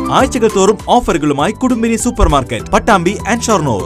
ആഴ്ചകൾ തോറും ഓഫറുകളുമായി Kudumbini super market Pattambi and Shoranur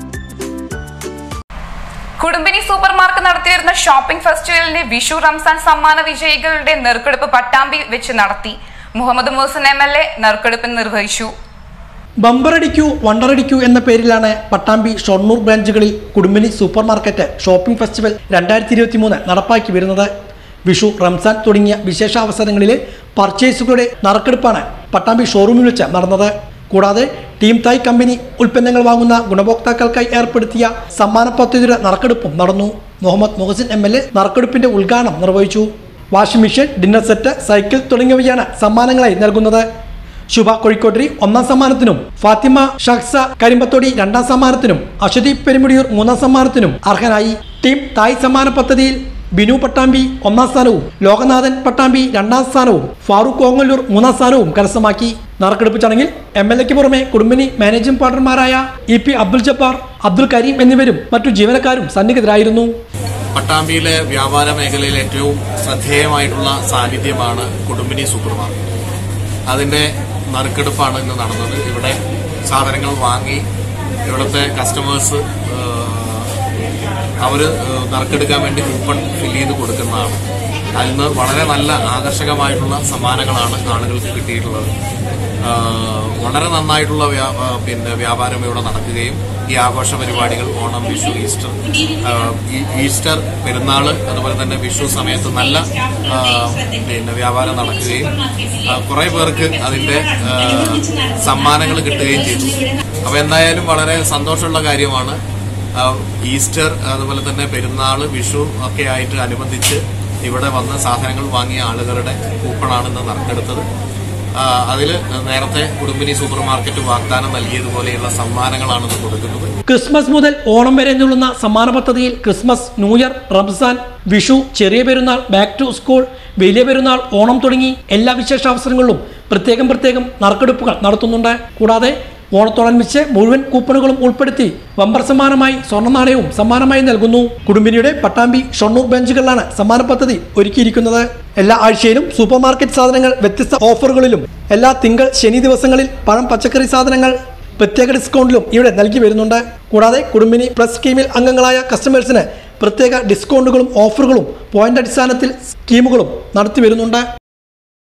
Kudumbini super market നടത്തിവരുന്ന ഷോപ്പിംഗ് ഫെസ്റ്റിവലിന്റെ വിഷു റംസാൻ സമ്മാന വിജയികളുടെ നെറുക്കെടുപ്പ് പട്ടാമ്പി വെച്ച് നടത്തി Muhammad Muhsin M L A നെറുക്കെടുപ്പ് നിർവഹിച്ചു ബമ്പറടിക്കൂ വണ്ടറടിക്കൂ എന്ന പേരിലാണ് പട്ടാമ്പി ഷൊർണൂർ ബ്രാഞ്ചുകളിൽ Kudumbini super market shopping festival രണ്ടായിരത്തി ഇരുപത്തി മൂന്ന് നടപ്പാക്കി വരുന്നത് വിഷു റംസാൻ തുടങ്ങിയ വിശേഷ അവസരങ്ങളിലെ പർച്ചേസുകളുടെ നറുക്കെടുപ്പാണ് പട്ടാമ്പി ഷോറൂമിൽ വെച്ച് നടന്നത് കൂടാതെ ടീം തായ് കമ്പനി ഉൽപ്പന്നങ്ങൾ വാങ്ങുന്ന ഗുണഭോക്താക്കൾക്കായി ഏർപ്പെടുത്തിയ സമ്മാന പദ്ധതിയുടെ നറുക്കെടുപ്പും നടന്നു Muhammad Muhsin M L A നറുക്കെടുപ്പിന്റെ ഉദ്ഘാടനം നിർവഹിച്ചു washing machine dinner set cycle തുടങ്ങിയവയാണ് സമ്മാനങ്ങളായി നൽകുന്നത് ശുഭ കോഴിക്കോട്ടരി ഒന്നാം സമ്മാനത്തിനും ഫാത്തിമ ഷഹ്സ കരിമ്പത്തോടി രണ്ടാം സമ്മാനത്തിനും അശ്വതി പെരുമുടിയൂർ മൂന്നാം സമ്മാനത്തിനും അർഹനായി ടീം തായ് സമ്മാന പദ്ധതിയിൽ ബിനു പട്ടാമ്പി ഒന്നാം സ്ഥാനവും ലോകനാഥൻ പട്ടാമ്പി രണ്ടാം സ്ഥാനവും ഫാറൂഖ് ഓങ്ങല്ലൂർ മൂന്നാം സ്ഥാനവും കരസ്ഥമാക്കി നറുക്കെടുപ്പ് ചടങ്ങിൽ എം എൽ എക്ക് പുറമെ കുടുംബിനി മാനേജിംഗ് പാർട്ണർമാരായ ഇ പി അബ്ദുൽ ജബ്ബാർ അബ്ദുൽ കരീം എന്നിവരും മറ്റു ജീവനക്കാരും സന്നിഹിതരായിരുന്നു പട്ടാമ്പിയിലെ വ്യാപാര മേഖലയിൽ ഏറ്റവും ശ്രദ്ധേയമായിട്ടുള്ള സാന്നിധ്യമാണ് കുടുംബിനി സൂപ്പർ മാർക്കറ്റ് അതിന്റെ നറുക്കെടുപ്പാണ് ഇന്ന് നടന്നത് ഇവിടെ സാധനങ്ങൾ വാങ്ങി ഇവിടുത്തെ കസ്റ്റമേഴ്സ് അവർ നറുക്കെടുക്കാൻ വേണ്ടി കൂപ്പൺ ഫില്ല് ചെയ്ത് കൊടുക്കുന്നതാണ് അതിൽ നിന്ന് വളരെ നല്ല ആകർഷകമായിട്ടുള്ള സമ്മാനങ്ങളാണ് ആളുകൾക്ക് കിട്ടിയിട്ടുള്ളത് ആ, വളരെ നന്നായിട്ടുള്ള വ്യാ- ആ, പിന്നെ വ്യാപാരം ഇവിടെ നടക്കുകയും ഈ ആഘോഷ പരിപാടികൾ ഓണം വിഷു ഈസ്റ്റർ ആ, ഈ ഈസ്റ്റർ പെരുന്നാൾ അതുപോലെ തന്നെ വിഷു സമയത്ത് നല്ല ആ, പിന്നെ വ്യാപാരം നടക്കുകയും ആ, കുറെ പേർക്ക് അതിന്റെ ആ, സമ്മാനങ്ങൾ കിട്ടുകയും ചെയ്തു അപ്പൊ എന്തായാലും വളരെ സന്തോഷമുള്ള കാര്യമാണ് ആ, ഈസ്റ്റർ അതുപോലെ തന്നെ പെരുന്നാൾ വിഷു ഒക്കെ ആയിട്ട് അനുബന്ധിച്ച് ഇവിടെ വന്ന് സാധനങ്ങൾ വാങ്ങിയ ആളുകളുടെ കൂപ്പണാണ് ഇന്ന് നറുക്കെടുത്തത് അതിൽ നേരത്തെ കുടുംബിനി സൂപ്പർ മാർക്കറ്റ് വാഗ്ദാനം നൽകിയതുപോലെയുള്ള സമ്മാനങ്ങളാണ് ഇന്ന് കൊടുക്കുന്നത് ക്രിസ്മസ് മുതൽ ഓണം വരെ നീളുന്ന സമ്മാന പദ്ധതിയിൽ Christmas new year Ramzan Vishu Cheriya Perunnal back to school വലിയ പെരുന്നാൾ ഓണം തുടങ്ങി എല്ലാ വിശേഷ അവസരങ്ങളിലും പ്രത്യേകം പ്രത്യേകം നറുക്കെടുപ്പുകൾ നടത്തുന്നുണ്ട് കൂടാതെ ഓണത്തോടനുബന്ധിച്ച് മുഴുവൻ കൂപ്പണുകളും ഉൾപ്പെടുത്തി വമ്പർ സമ്മാനമായി സ്വർണ്ണ നാണയവും സമ്മാനമായി നൽകുന്നു കുടുംബിനിയുടെ പട്ടാമ്പി ഷൊർണൂർ ബെഞ്ചുകളിലാണ് സമ്മാന പദ്ധതി ഒരുക്കിയിരിക്കുന്നത് എല്ലാ ആഴ്ചയിലും സൂപ്പർ മാർക്കറ്റ് സാധനങ്ങൾ വ്യത്യസ്ത ഓഫറുകളിലും എല്ലാ തിങ്കൾ ശനി ദിവസങ്ങളിൽ പഴം പച്ചക്കറി സാധനങ്ങൾ പ്രത്യേക ഡിസ്കൗണ്ടിലും ഇവിടെ നൽകി വരുന്നുണ്ട് കൂടാതെ കുടുംബിനി പ്ലസ് സ്കീമിൽ അംഗങ്ങളായ കസ്റ്റമേഴ്സിന് പ്രത്യേക ഡിസ്കൗണ്ടുകളും ഓഫറുകളും പോയിന്റ് അടിസ്ഥാനത്തിൽ സ്കീമുകളും നടത്തി വരുന്നുണ്ട്